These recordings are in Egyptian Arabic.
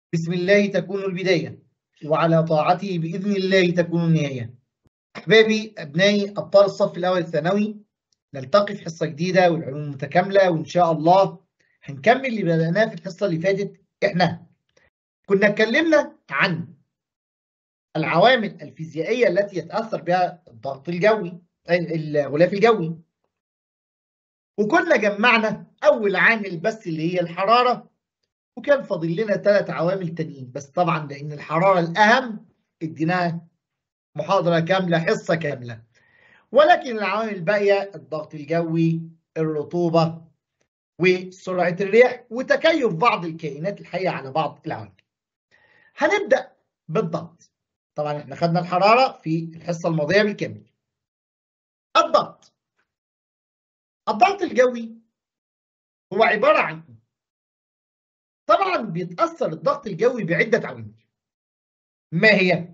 بسم الله تكون البداية وعلى طاعته بإذن الله تكون النهاية أحبابي أبنائي أبطال الصف الأول الثانوي نلتقي في حصة جديدة والعلوم متكاملة وإن شاء الله هنكمل اللي بدأناه في الحصة اللي فاتت إحنا كنا اتكلمنا عن العوامل الفيزيائية التي يتأثر بها الضغط الجوي الغلاف الجوي وكنا جمعنا أول عامل بس اللي هي الحرارة وكان فاضل لنا ثلاث عوامل تانيين بس طبعا لأن الحرارة الأهم اديناها محاضرة كاملة حصة كاملة ولكن العوامل الباقية الضغط الجوي الرطوبة وسرعة الرياح وتكيف بعض الكائنات الحية على بعض العوامل هنبدأ بالضغط طبعا احنا خدنا الحرارة في الحصة الماضية بالكامل الضغط الضغط الجوي هو عبارة عن طبعا بيتأثر الضغط الجوي بعدة عوامل ما هي؟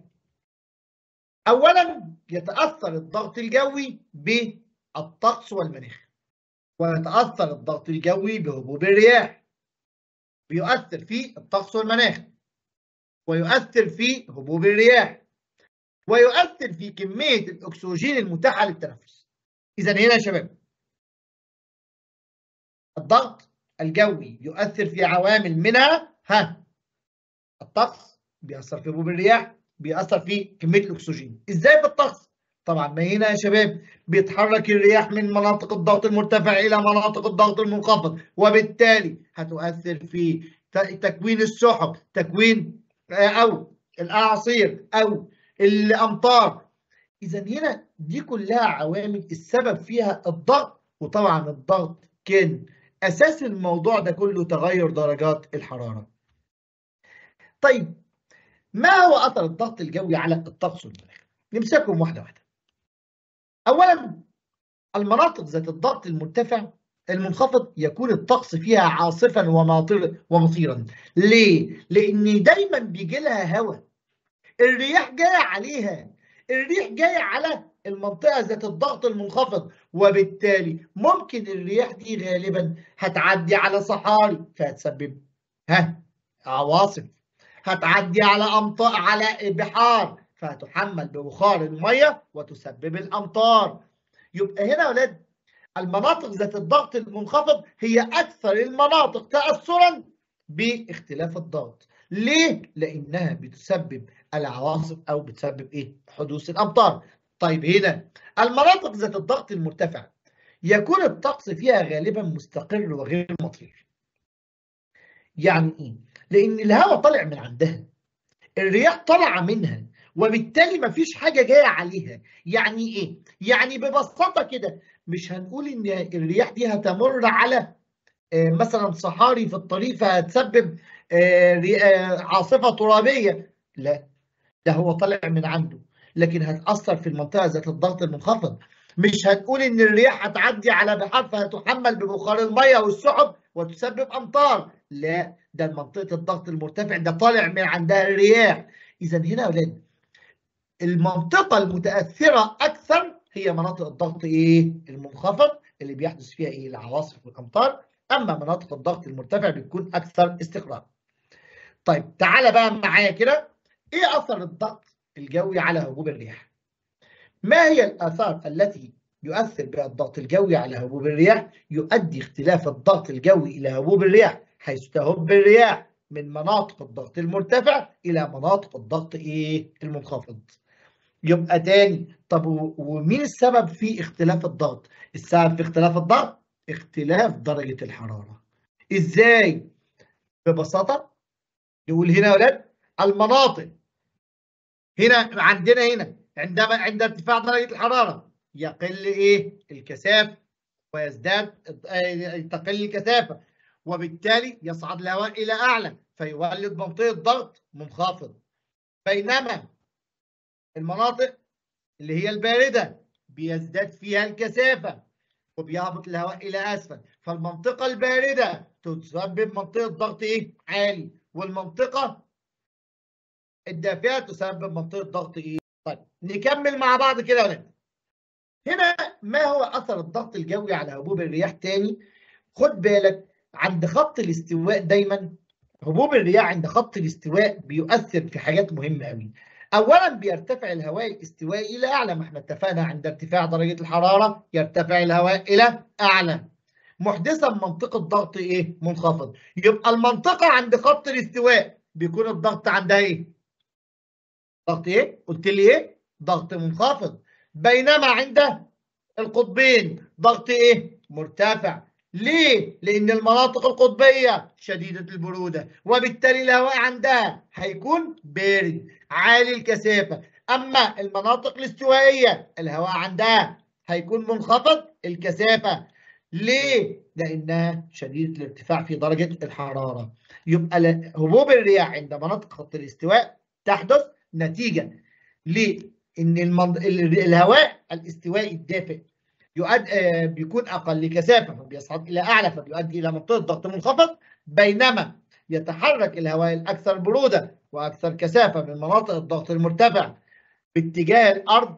أولا يتأثر الضغط الجوي بالطقس والمناخ ويتأثر الضغط الجوي بهبوب الرياح بيؤثر في الطقس والمناخ ويؤثر في هبوب الرياح ويؤثر في كمية الأكسجين المتاحة للتنفس إذا هنا يا شباب الضغط الجوي يؤثر في عوامل منها ها الطقس بيأثر في هبوب الرياح بيأثر في كمية الأكسجين إزاي بالطقس؟ طبعا ما هنا يا شباب بيتحرك الرياح من مناطق الضغط المرتفع إلى مناطق الضغط المنخفض وبالتالي هتؤثر في تكوين السحب تكوين أو الأعاصير أو الأمطار إذا هنا دي كلها عوامل السبب فيها الضغط وطبعا الضغط كان أساس الموضوع ده كله تغير درجات الحرارة. طيب ما هو أثر الضغط الجوي على الطقس والمناخ؟ نمسكهم واحدة واحدة. أولا المناطق ذات الضغط المرتفع المنخفض يكون الطقس فيها عاصفا وماطر ومطيرا. ليه؟ لأن دايما بيجي لها هواء. الرياح جاية عليها. الريح جاية على المنطقة ذات الضغط المنخفض وبالتالي ممكن الرياح دي غالبا هتعدي على صحاري فهتسبب ها عواصف هتعدي على أمطار على بحار فهتحمل ببخار المية وتسبب الأمطار يبقى هنا يا ولاد المناطق ذات الضغط المنخفض هي أكثر المناطق تأثرا باختلاف الضغط ليه؟ لأنها بتسبب العواصف أو بتسبب إيه؟ حدوث الأمطار طيب هنا المناطق ذات الضغط المرتفع يكون الطقس فيها غالبا مستقر وغير مطير يعني ايه لان الهواء طالع من عندها الرياح طالعه منها وبالتالي مفيش حاجه جايه عليها يعني ايه يعني ببساطه كده مش هنقول ان الرياح دي هتمر على مثلا صحاري في الطريق فهتسبب عاصفه ترابيه لا ده هو طالع من عنده لكن هتأثر في المنطقة ذات الضغط المنخفض مش هتقول إن الرياح هتعدي على بحار فهتحمل ببخار المية والسحب وتسبب أمطار لا ده منطقة الضغط المرتفع ده طالع من عندها الرياح إذا هنا يا أولاد المنطقة المتأثرة أكثر هي مناطق الضغط إيه؟ المنخفض اللي بيحدث فيها إيه؟ العواصف والأمطار أما مناطق الضغط المرتفع بتكون أكثر استقرار. طيب تعالى بقى معايا كده إيه أثر الضغط الجوي على هبوب الرياح. ما هي الآثار التي يؤثر بها الضغط الجوي على هبوب الرياح؟ يؤدي اختلاف الضغط الجوي إلى هبوب الرياح حيث تهب الرياح من مناطق الضغط المرتفع إلى مناطق الضغط إيه؟ المنخفض. يبقى تاني طب ومين السبب في اختلاف الضغط؟ السبب في اختلاف الضغط اختلاف درجة الحرارة. إزاي؟ ببساطة نقول هنا يا ولاد المناطق هنا عندنا هنا عندما عند ارتفاع درجة الحرارة يقل ايه الكثافة ويزداد تقل الكثافة وبالتالي يصعد الهواء إلى أعلى فيولد منطقة ضغط منخفض بينما المناطق اللي هي الباردة بيزداد فيها الكثافة وبيهبط الهواء إلى أسفل فالمنطقة الباردة تسبب منطقة ضغط إيه؟ عالي والمنطقة الدافئه تسبب منطقه ضغط ايه؟ طيب نكمل مع بعض كده يا ولاد. هنا ما هو اثر الضغط الجوي على هبوب الرياح تاني؟ خد بالك عند خط الاستواء دايما هبوب الرياح عند خط الاستواء بيؤثر في حاجات مهمة قوي أولا بيرتفع الهواء الاستوائي إلى أعلى ما احنا اتفقنا عند ارتفاع درجة الحرارة يرتفع الهواء إلى أعلى محدثا منطقة ضغط إيه؟ منخفض يبقى المنطقة عند خط الاستواء بيكون الضغط عندها إيه؟ ضغط إيه؟ قلت لي إيه؟ ضغط منخفض بينما عند القطبين ضغط إيه؟ مرتفع ليه؟ لأن المناطق القطبية شديدة البرودة وبالتالي الهواء عندها هيكون بارد عالي الكثافة أما المناطق الاستوائية الهواء عندها هيكون منخفض الكثافة ليه؟ لأنها شديدة الارتفاع في درجة الحرارة يبقى هبوب الرياح عند مناطق خط الاستواء تحدث نتيجة لأن المنض... الهواء الاستوائي الدافئ يؤد... بيكون أقل كثافة فبيصعد إلى أعلى فبيؤدي إلى منطقة ضغط منخفض بينما يتحرك الهواء الأكثر برودة وأكثر كثافة من مناطق الضغط المرتفع باتجاه الأرض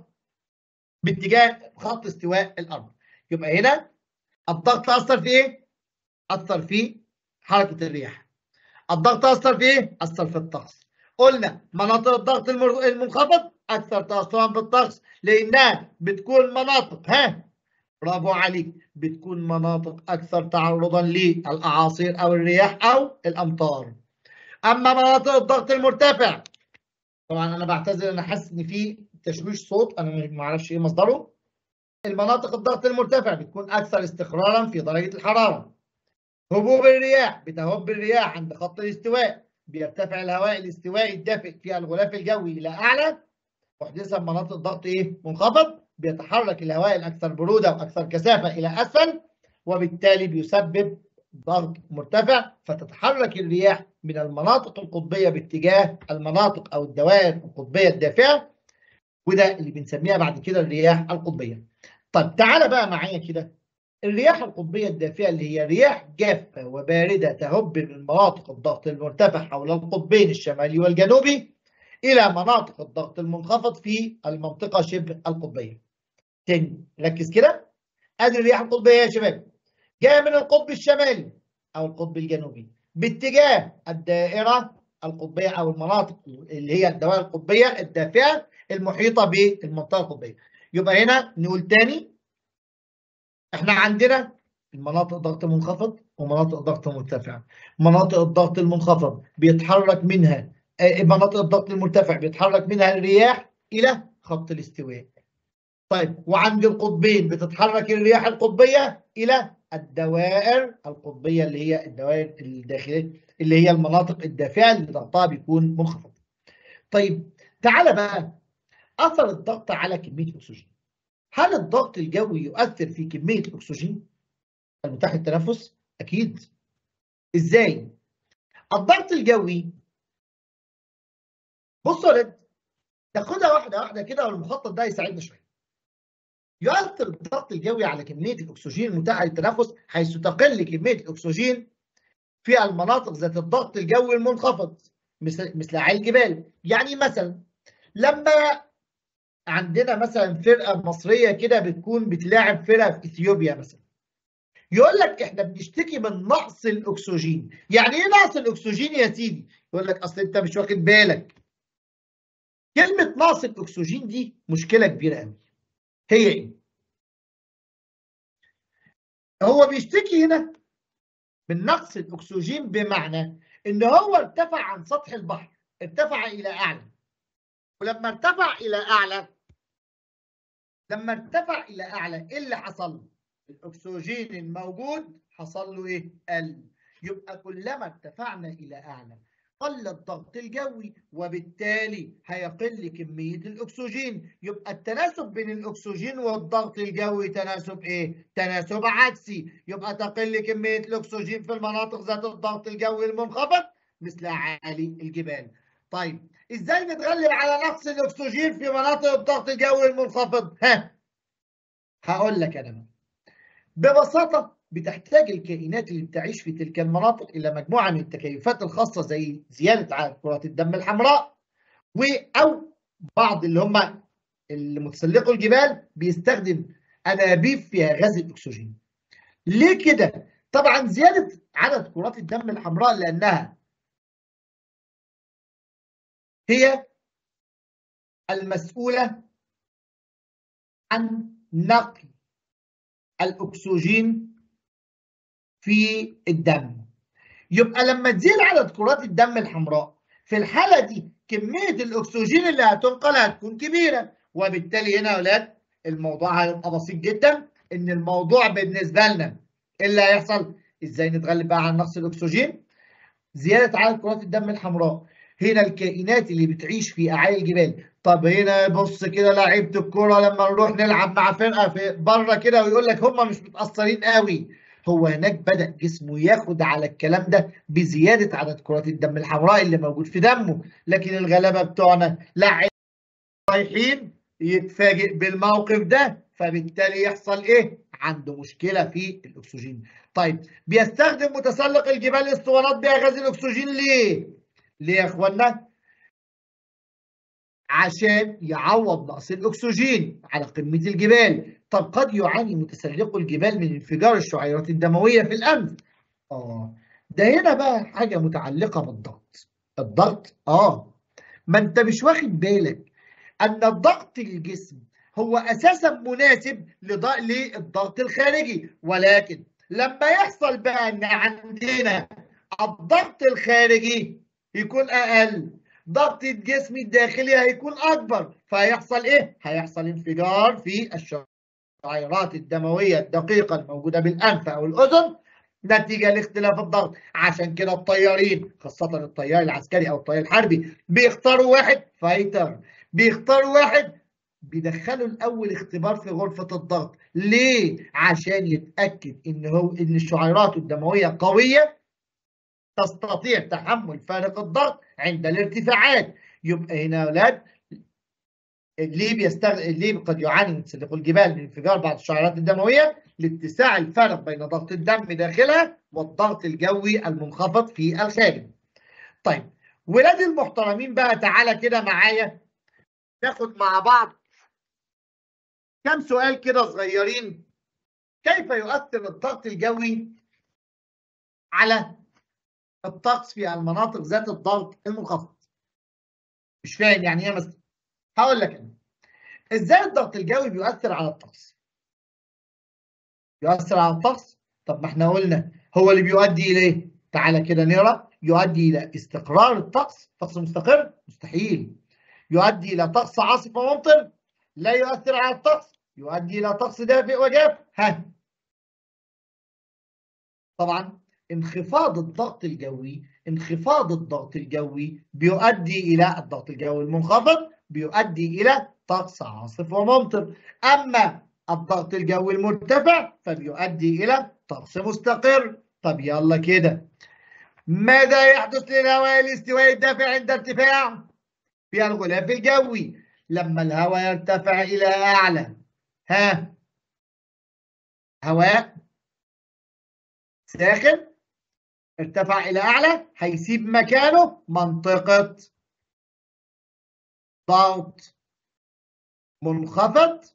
باتجاه خط استواء الأرض يبقى هنا الضغط أثر في إيه؟ أثر في حركة الرياح الضغط أثر في إيه؟ أثر في الطقس قلنا مناطق الضغط المنخفض أكثر تأثرا بالطقس لأنها بتكون مناطق ها برافو عليك بتكون مناطق أكثر تعرضا للأعاصير أو الرياح أو الأمطار أما مناطق الضغط المرتفع طبعا أنا بعتذر أنا حاسس إن في تشويش صوت أنا ما أعرفش إيه مصدره المناطق الضغط المرتفع بتكون أكثر استقرارا في درجة الحرارة هبوب الرياح بتهب الرياح عند خط الاستواء بيرتفع الهواء الاستوائي الدافئ في الغلاف الجوي إلى أعلى محدثا مناطق ضغط إيه؟ منخفض بيتحرك الهواء الأكثر برودة وأكثر كثافة إلى أسفل وبالتالي بيسبب ضغط مرتفع فتتحرك الرياح من المناطق القطبية باتجاه المناطق أو الدوائر القطبية الدافئة وده اللي بنسميها بعد كده الرياح القطبية. طب تعالى بقى معايا كده الرياح القطبية الدافئة اللي هي رياح جافة وباردة تهب من مناطق الضغط المرتفع حول القطبين الشمالي والجنوبي إلى مناطق الضغط المنخفض في المنطقة شبه القطبية. تاني ركز كده ادي الرياح القطبيه يا شباب جايه من القطب الشمالي او القطب الجنوبي باتجاه الدائره القطبيه او المناطق اللي هي الدوائر القطبيه الدافئه المحيطه بالمنطقه القطبيه يبقى هنا نقول تاني احنا عندنا المناطق ضغط منخفض ومناطق ضغط مرتفع مناطق الضغط المنخفض بيتحرك منها مناطق الضغط المرتفع بيتحرك منها الرياح الى خط الاستواء طيب وعند القطبين بتتحرك الرياح القطبية إلى الدوائر القطبية اللي هي الدوائر الداخلية اللي هي المناطق الدافئة اللي ضغطها بيكون منخفض. طيب تعالى بقى أثر الضغط على كمية الأكسجين. هل الضغط الجوي يؤثر في كمية الأكسجين المتاح للتنفس؟ أكيد. إزاي؟ الضغط الجوي بصوا يا ولاد تاخدها واحدة واحدة كده والمخطط ده يساعدنا شوية. يؤثر الضغط الجوي على كمية الأكسجين المتاحة للتنفس حيث تقل كمية الأكسجين في المناطق ذات الضغط الجوي المنخفض مثل مثل عالي الجبال، يعني مثلا لما عندنا مثلا فرقة مصرية كده بتكون بتلاعب فرقة في إثيوبيا مثلا. يقول لك احنا بنشتكي من نقص الأكسجين، يعني إيه نقص الأكسجين يا سيدي؟ يقول لك أصل أنت مش واخد بالك. كلمة نقص الأكسجين دي مشكلة كبيرة قوي. هي ايه؟ هو بيشتكي هنا من نقص الاكسجين بمعنى ان هو ارتفع عن سطح البحر ارتفع الى اعلى ولما ارتفع الى اعلى لما ارتفع الى اعلى ايه اللي حصل الاكسجين الموجود حصل له ايه قل يبقى كلما ارتفعنا الى اعلى قل الضغط الجوي وبالتالي هيقل كمية الأكسجين يبقى التناسب بين الأكسجين والضغط الجوي تناسب إيه؟ تناسب عكسي يبقى تقل كمية الأكسجين في المناطق ذات الضغط الجوي المنخفض مثل عالي الجبال طيب إزاي نتغلب على نقص الأكسجين في مناطق الضغط الجوي المنخفض؟ ها هقول لك أنا ببساطة بتحتاج الكائنات اللي بتعيش في تلك المناطق إلى مجموعة من التكيفات الخاصة زي زيادة عدد كرات الدم الحمراء و أو بعض اللي هم اللي متسلقوا الجبال بيستخدم أنابيب فيها غاز الأكسجين. ليه كده؟ طبعا زيادة عدد كرات الدم الحمراء لأنها هي المسؤولة عن نقل الأكسجين في الدم يبقى لما تزيد عدد كرات الدم الحمراء في الحالة دي كمية الأكسجين اللي هتنقل هتكون كبيرة وبالتالي هنا يا أولاد الموضوع هيبقى بسيط جدا إن الموضوع بالنسبة لنا إيه اللي هيحصل؟ إزاي نتغلب بقى على نقص الأكسجين؟ زيادة عدد كرات الدم الحمراء هنا الكائنات اللي بتعيش في أعالي الجبال طب هنا بص كده لعيبة الكرة لما نروح نلعب مع فرقة في بره كده ويقول لك هم مش متأثرين قوي هو هناك بدأ جسمه ياخد على الكلام ده بزيادة عدد كرات الدم الحمراء اللي موجود في دمه لكن الغلابة بتوعنا لا رايحين يتفاجئ بالموقف ده فبالتالي يحصل ايه؟ عنده مشكلة في الأكسجين طيب بيستخدم متسلق الجبال الاسطوانات بها غاز الأكسجين ليه؟ ليه يا اخوانا؟ عشان يعوض نقص الأكسجين على قمة الجبال طب قد يعاني متسلقو الجبال من انفجار الشعيرات الدموية في الأنف آه ده هنا بقى حاجة متعلقة بالضغط الضغط آه ما أنت مش واخد بالك أن الضغط الجسم هو أساسا مناسب للضغط الخارجي ولكن لما يحصل بقى أن عندنا الضغط الخارجي يكون أقل ضغط الجسم الداخلي هيكون أكبر فهيحصل إيه؟ هيحصل انفجار في الشعيرات الدموية الدقيقة الموجودة بالأنف أو الأذن نتيجة لاختلاف الضغط عشان كده الطيارين خاصة الطيار العسكري أو الطيار الحربي بيختاروا واحد فايتر بيختاروا واحد بيدخلوا الأول اختبار في غرفة الضغط ليه؟ عشان يتأكد إن هو إن الشعيرات الدموية قوية تستطيع تحمل فارق الضغط عند الارتفاعات يبقى هنا يا اولاد ليه بيستغ... ليه قد يعاني من تسلق الجبال من انفجار بعض الشعيرات الدمويه لاتساع الفارق بين ضغط الدم داخلها والضغط الجوي المنخفض في الخارج. طيب ولاد المحترمين بقى تعالى كده معايا ناخد مع بعض كم سؤال كده صغيرين كيف يؤثر الضغط الجوي على الطقس في المناطق ذات الضغط المنخفض مش فاهم يعني ايه مثلا هقول لك انا ازاي الضغط الجوي بيؤثر على الطقس بيؤثر على الطقس طب ما احنا قلنا هو اللي بيؤدي الى ايه تعالى كده نقرا يؤدي الى استقرار الطقس طقس مستقر مستحيل يؤدي الى طقس عاصف وممطر لا يؤثر على الطقس يؤدي الى طقس دافئ وجاف ها طبعا انخفاض الضغط الجوي انخفاض الضغط الجوي بيؤدي إلى الضغط الجوي المنخفض بيؤدي إلى طقس عاصف وممطر أما الضغط الجوي المرتفع فبيؤدي إلى طقس مستقر طب يلا كده ماذا يحدث للهواء الاستوائي الدافع عند ارتفاع في الغلاف الجوي لما الهواء يرتفع إلى أعلى ها هواء ساخن ارتفع إلى أعلى هيسيب مكانه منطقة ضغط منخفض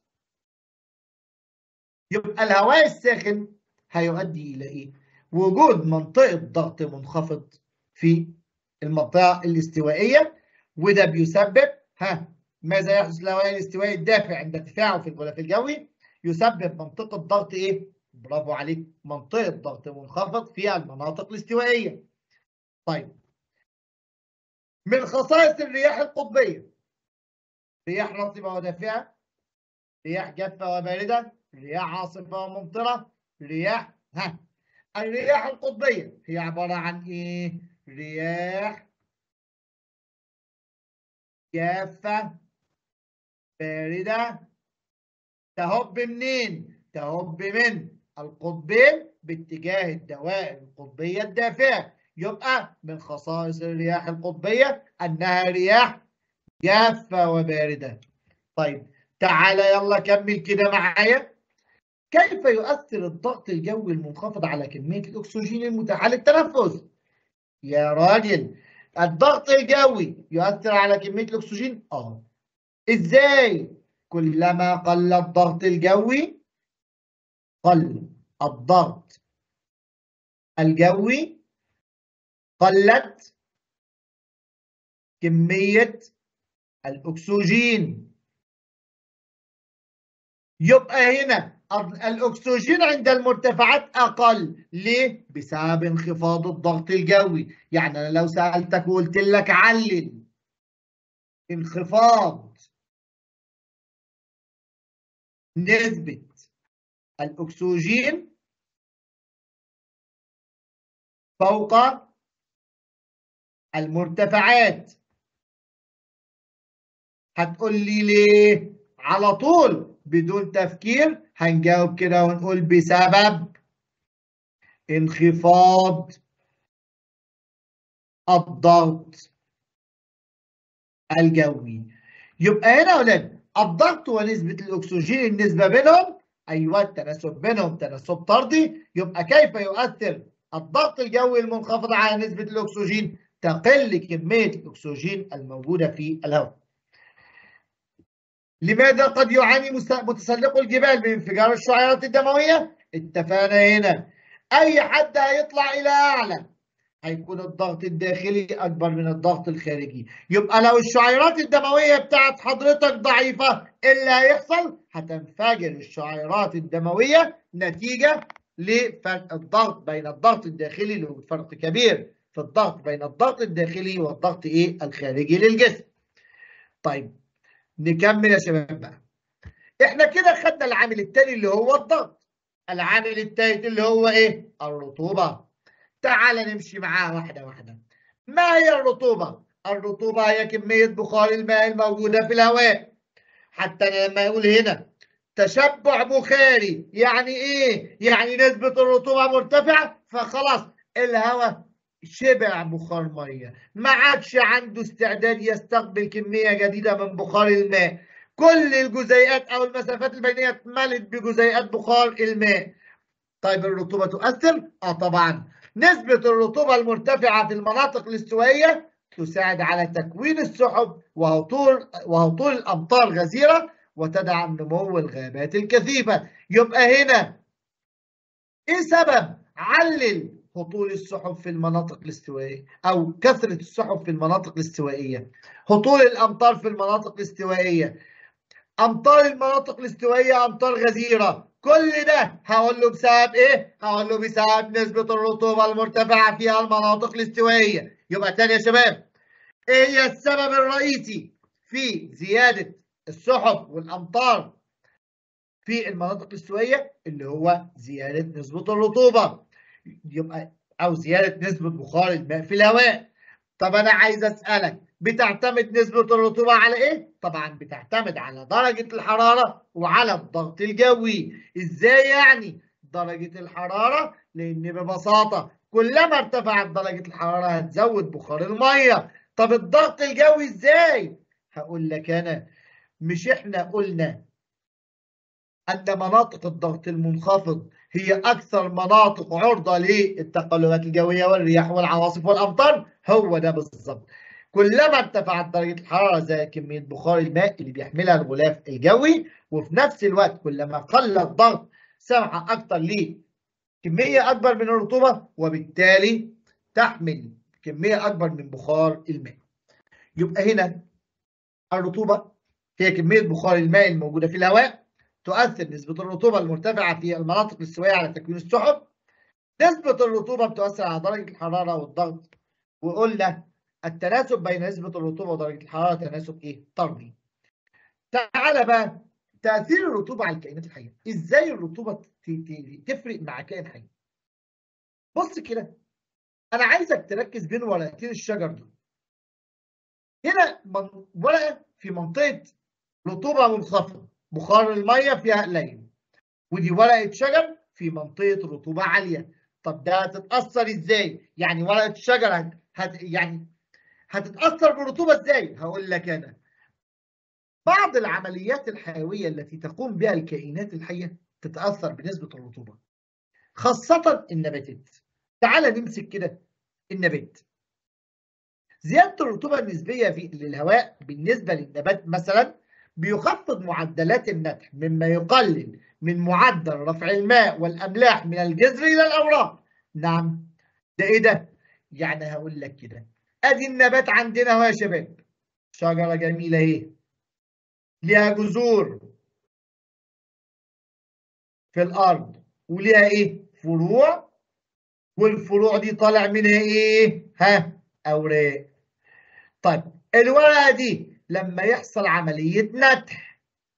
يبقى الهواء الساخن هيؤدي إلى إيه؟ وجود منطقة ضغط منخفض في المنطقة الاستوائية وده بيسبب ها ماذا يحدث للهواء الاستوائي الدافع عند ارتفاعه في الغلاف الجوي؟ يسبب منطقة ضغط إيه؟ برافو عليك منطقة ضغط منخفض في المناطق الاستوائية طيب من خصائص الرياح القطبية رياح رطبة ودافئة رياح جافة وباردة رياح عاصفة وممطرة رياح ها الرياح القطبية هي عبارة عن ايه رياح جافة باردة تهب منين تهب من القطبين باتجاه الدوائر القطبية الدافئة يبقى من خصائص الرياح القطبية أنها رياح جافة وباردة طيب تعالى يلا كمل كده معايا كيف يؤثر الضغط الجوي المنخفض على كمية الأكسجين المتاحة للتنفس؟ يا راجل الضغط الجوي يؤثر على كمية الأكسجين؟ آه إزاي؟ كلما قل الضغط الجوي قل الضغط الجوي قلت كمية الأكسجين يبقى هنا الأكسجين عند المرتفعات أقل ليه؟ بسبب انخفاض الضغط الجوي يعني أنا لو سألتك وقلت لك علل انخفاض نسبة الأكسجين فوق المرتفعات هتقول لي ليه؟ على طول بدون تفكير هنجاوب كده ونقول بسبب انخفاض الضغط الجوي يبقى هنا يا اولاد الضغط ونسبة الأكسجين النسبة بينهم أيوة التناسب بينهم تناسب طردي يبقى كيف يؤثر الضغط الجوي المنخفض على نسبة الأكسجين تقل كمية الأكسجين الموجودة في الهواء لماذا قد يعاني متسلق الجبال من انفجار الشعيرات الدموية؟ اتفقنا هنا أي حد هيطلع إلى أعلى هيكون الضغط الداخلي أكبر من الضغط الخارجي يبقى لو الشعيرات الدموية بتاعت حضرتك ضعيفة إيه اللي هيحصل؟ هتنفجر الشعيرات الدموية نتيجة لفرق الضغط بين الضغط الداخلي له فرق كبير في الضغط بين الضغط الداخلي والضغط ايه الخارجي للجسم. طيب نكمل يا شباب بقى. احنا كده خدنا العامل الثاني اللي هو الضغط. العامل الثالث اللي هو ايه؟ الرطوبة. تعال نمشي معاه واحدة واحدة. ما هي الرطوبة؟ الرطوبة هي كمية بخار الماء الموجودة في الهواء. حتى لما يقول هنا تشبع بخاري يعني ايه؟ يعني نسبة الرطوبة مرتفعة فخلاص الهواء شبع بخار ميه ما عادش عنده استعداد يستقبل كمية جديدة من بخار الماء كل الجزيئات او المسافات البينية اتملت بجزيئات بخار الماء طيب الرطوبة تؤثر؟ اه طبعا نسبة الرطوبة المرتفعة في المناطق الاستوائية تساعد على تكوين السحب وهطول وهطول الامطار غزيرة وتدعم نمو الغابات الكثيفة يبقى هنا ايه سبب علل هطول السحب في المناطق الاستوائية أو كثرة السحب في المناطق الاستوائية هطول الأمطار في المناطق الاستوائية أمطار المناطق الاستوائية أمطار غزيرة كل ده هقول له بسبب إيه؟ هقول له بسبب نسبة الرطوبة المرتفعة في المناطق الاستوائية يبقى تاني يا شباب إيه هي السبب الرئيسي في زيادة السحب والأمطار في المناطق الاستوائية اللي هو زيادة نسبة الرطوبة يبقى او زياده نسبه بخار الماء في الهواء طب انا عايز اسالك بتعتمد نسبه الرطوبه على ايه طبعا بتعتمد على درجه الحراره وعلى الضغط الجوي ازاي يعني درجه الحراره لان ببساطه كلما ارتفعت درجه الحراره هتزود بخار الميه طب الضغط الجوي ازاي هقول لك انا مش احنا قلنا ان مناطق الضغط المنخفض هي أكثر مناطق عرضة للتقلبات الجوية والرياح والعواصف والأمطار هو ده بالظبط كلما ارتفعت درجة الحرارة زي كمية بخار الماء اللي بيحملها الغلاف الجوي وفي نفس الوقت كلما قل الضغط سمح أكثر لكمية أكبر من الرطوبة وبالتالي تحمل كمية أكبر من بخار الماء يبقى هنا الرطوبة هي كمية بخار الماء الموجودة في الهواء تؤثر نسبة الرطوبة المرتفعة في المناطق الاستوائية على تكوين السحب نسبة الرطوبة بتؤثر على درجة الحرارة والضغط وقلنا التناسب بين نسبة الرطوبة ودرجة الحرارة تناسب ايه؟ طردي. تعالى بقى تأثير الرطوبة على الكائنات الحية، ازاي الرطوبة تفرق مع كائن حي؟ بص كده أنا عايزك تركز بين ورقتين الشجر دول. هنا ورقة في منطقة رطوبة منخفضة بخار الميه فيها قليل ودي ورقه شجر في منطقه رطوبه عاليه طب ده هتتاثر ازاي يعني ورقه الشجر هت... هت... يعني هتتاثر بالرطوبه ازاي هقول لك انا بعض العمليات الحيويه التي تقوم بها الكائنات الحيه تتاثر بنسبه الرطوبه خاصه النباتات تعال نمسك كده النبات زياده الرطوبه النسبيه في للهواء بالنسبه للنبات مثلا بيخفض معدلات النتح مما يقلل من معدل رفع الماء والأملاح من الجذر إلى الأوراق نعم ده إيه ده؟ يعني هقول لك كده ادي النبات عندنا اهو يا شباب شجره جميله اهي ليها جذور في الارض وليها ايه فروع والفروع دي طالع منها ايه ها اوراق طيب الورقه دي لما يحصل عمليه نتح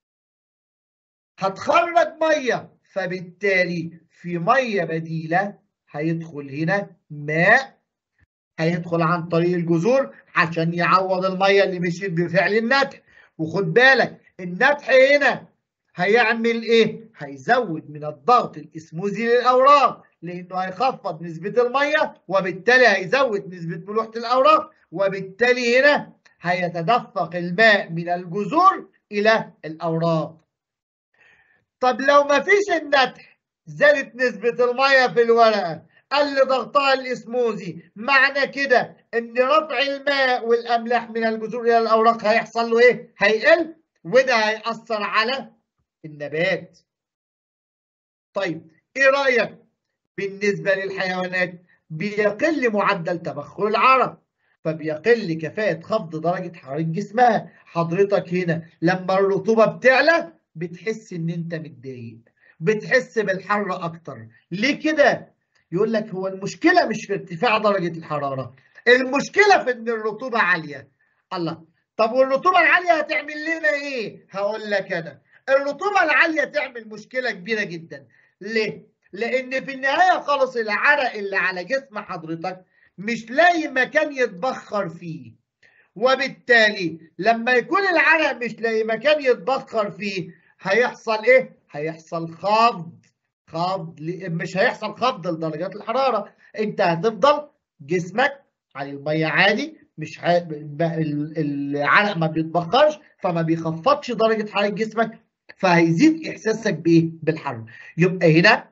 هتخرج ميه فبالتالي في ميه بديله هيدخل هنا ماء هيدخل عن طريق الجذور عشان يعوض الميه اللي مشيت بفعل النتح وخد بالك النتح هنا هيعمل ايه؟ هيزود من الضغط الاسموزي للاوراق لانه هيخفض نسبه الميه وبالتالي هيزود نسبه ملوحه الاوراق وبالتالي هنا هيتدفق الماء من الجذور الى الاوراق. طب لو ما فيش النتح زادت نسبه الميه في الورقه قل ضغطها الاسموزي معنى كده ان رفع الماء والاملاح من الجذور الى الاوراق هيحصل له ايه؟ هيقل وده هيأثر على النبات. طيب ايه رأيك بالنسبة للحيوانات؟ بيقل معدل تبخر العرق فبيقل كفاءة خفض درجة حرارة جسمها، حضرتك هنا لما الرطوبة بتعلى بتحس ان انت متضايق، بتحس بالحر اكتر، ليه كده؟ يقول لك هو المشكلة مش في ارتفاع درجة الحرارة، المشكلة في ان الرطوبة عالية. الله طب والرطوبة العالية هتعمل لنا ايه؟ هقول لك انا الرطوبة العالية تعمل مشكلة كبيرة جدا ليه؟ لأن في النهاية خالص العرق اللي على جسم حضرتك مش لاقي مكان يتبخر فيه وبالتالي لما يكون العرق مش لاقي مكان يتبخر فيه هيحصل ايه؟ هيحصل خفض خفض مش هيحصل خفض لدرجات الحرارة انت هتفضل جسمك على المية عادي مش ح... العرق ما بيتبخرش فما بيخفضش درجة حرارة جسمك فهيزيد احساسك بايه؟ بالحر. يبقى هنا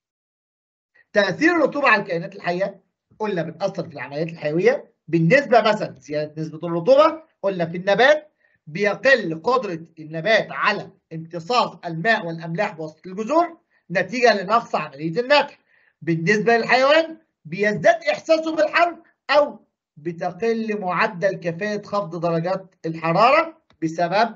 تاثير الرطوبه على الكائنات الحيه قلنا بتاثر في العمليات الحيويه بالنسبه مثلا زياده نسبه الرطوبه قلنا في النبات بيقل قدره النبات على امتصاص الماء والاملاح بواسطه الجذور نتيجه لنقص عمليه النتح. بالنسبه للحيوان بيزداد احساسه بالحر او بتقل معدل كفاءه خفض درجات الحراره بسبب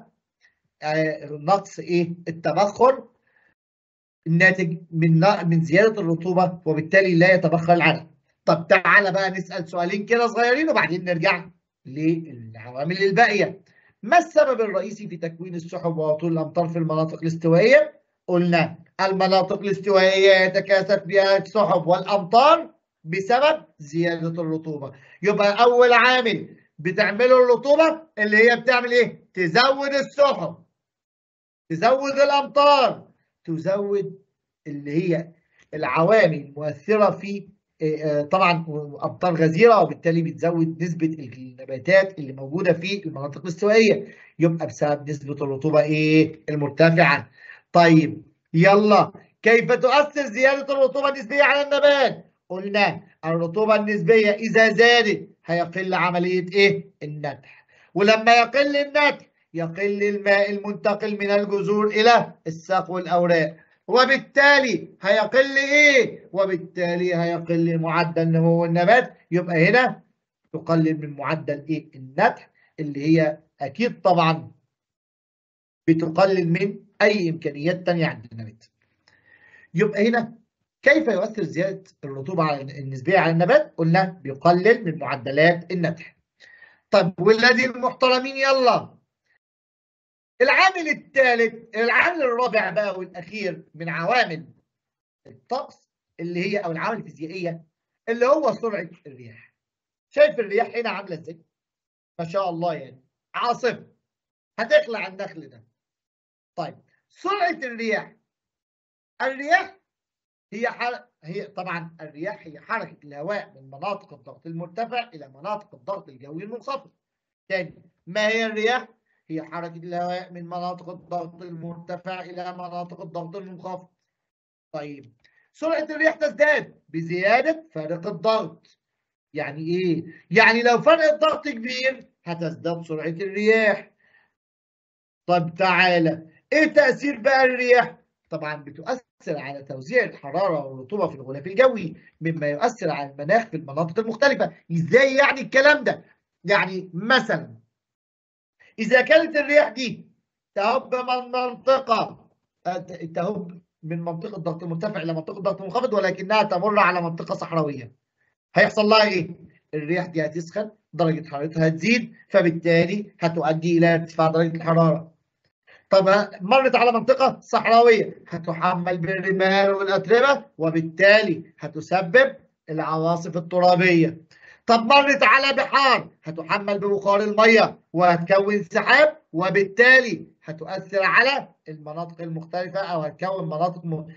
نقص ايه التبخر الناتج من من زياده الرطوبه وبالتالي لا يتبخر العرق. طب تعالى بقى نسال سؤالين كده صغيرين وبعدين نرجع للعوامل الباقيه. ما السبب الرئيسي في تكوين السحب وهطول الامطار في المناطق الاستوائيه؟ قلنا المناطق الاستوائيه يتكاثف فيها السحب والامطار بسبب زياده الرطوبه. يبقى اول عامل بتعمله الرطوبه اللي هي بتعمل ايه؟ تزود السحب. تزود الامطار تزود اللي هي العوامل المؤثره في طبعا امطار غزيره وبالتالي بتزود نسبه النباتات اللي موجوده في المناطق الاستوائيه يبقى بسبب نسبه الرطوبه ايه المرتفعه طيب يلا كيف تؤثر زياده الرطوبه النسبيه على النبات قلنا الرطوبه النسبيه اذا زادت هيقل عمليه ايه النتح ولما يقل النتح يقل الماء المنتقل من الجذور إلى الساق والأوراق وبالتالي هيقل إيه؟ وبالتالي هيقل معدل نمو النبات يبقى هنا تقلل من معدل إيه؟ النتح اللي هي أكيد طبعا بتقلل من أي إمكانيات تانية عند النبات. يبقى هنا كيف يؤثر زيادة الرطوبة على النسبية على النبات؟ قلنا بيقلل من معدلات النتح. طب والذي المحترمين يلا العامل الثالث العامل الرابع بقى والاخير من عوامل الطقس اللي هي او العوامل الفيزيائيه اللي هو سرعه الرياح شايف الرياح هنا عامله ازاي ما شاء الله يعني عاصفه هتخلع النخل ده طيب سرعه الرياح الرياح هي حر... هي طبعا الرياح هي حركه الهواء من مناطق الضغط المرتفع الى مناطق الضغط الجوي المنخفض تاني ما هي الرياح هي حركة الهواء من مناطق الضغط المرتفع إلى مناطق الضغط المنخفض. طيب سرعة الرياح تزداد بزيادة فارق الضغط. يعني إيه؟ يعني لو فرق الضغط كبير هتزداد سرعة الرياح. طب تعالى إيه تأثير بقى الرياح؟ طبعا بتؤثر يؤثر على توزيع الحرارة والرطوبة في الغلاف الجوي مما يؤثر على المناخ في المناطق المختلفة إزاي يعني الكلام ده؟ يعني مثلا إذا كانت الرياح دي تهب من منطقة تهب من منطقة ضغط مرتفع إلى منطقة ضغط منخفض ولكنها تمر على منطقة صحراوية هيحصل لها إيه؟ الرياح دي هتسخن درجة حرارتها هتزيد فبالتالي هتؤدي إلى ارتفاع درجة الحرارة طب مرت على منطقة صحراوية هتحمل بالرمال والأتربة وبالتالي هتسبب العواصف الترابية طب مرت على بحار هتحمل ببخار المية وهتكون سحاب وبالتالي هتؤثر على المناطق المختلفة أو هتكون مناطق م...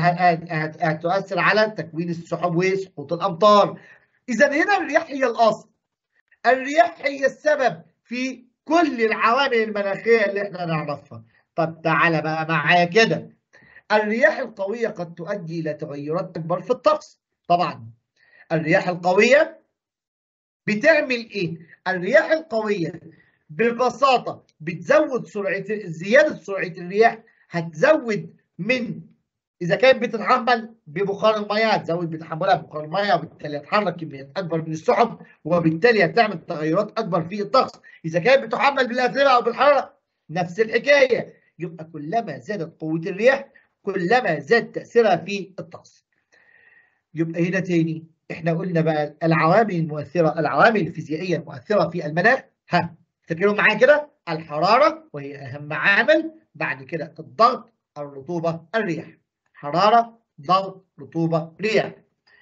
هتؤثر على تكوين السحب وسقوط الأمطار إذا هنا الرياح هي الأصل الرياح هي السبب في كل العوامل المناخية اللي احنا نعرفها طب تعالى بقى معايا كده الرياح القوية قد تؤدي إلى تغيرات أكبر في الطقس طبعا الرياح القوية بتعمل إيه؟ الرياح القوية ببساطة بتزود سرعة زيادة سرعة الرياح هتزود من إذا كانت بتتحمل ببخار المياه هتزود بتحملها ببخار المياه وبالتالي هتحرك كميات أكبر من السحب وبالتالي هتعمل تغيرات أكبر في الطقس إذا كانت بتحمل بالأتربة أو بالحرارة نفس الحكاية يبقى كلما زادت قوة الرياح كلما زاد تأثيرها في الطقس يبقى هنا تاني احنا قلنا بقى العوامل المؤثرة العوامل الفيزيائية المؤثرة في المناخ ها افتكروا معايا كده الحرارة وهي أهم عامل بعد كده الضغط الرطوبة الرياح حرارة ضغط رطوبة رياح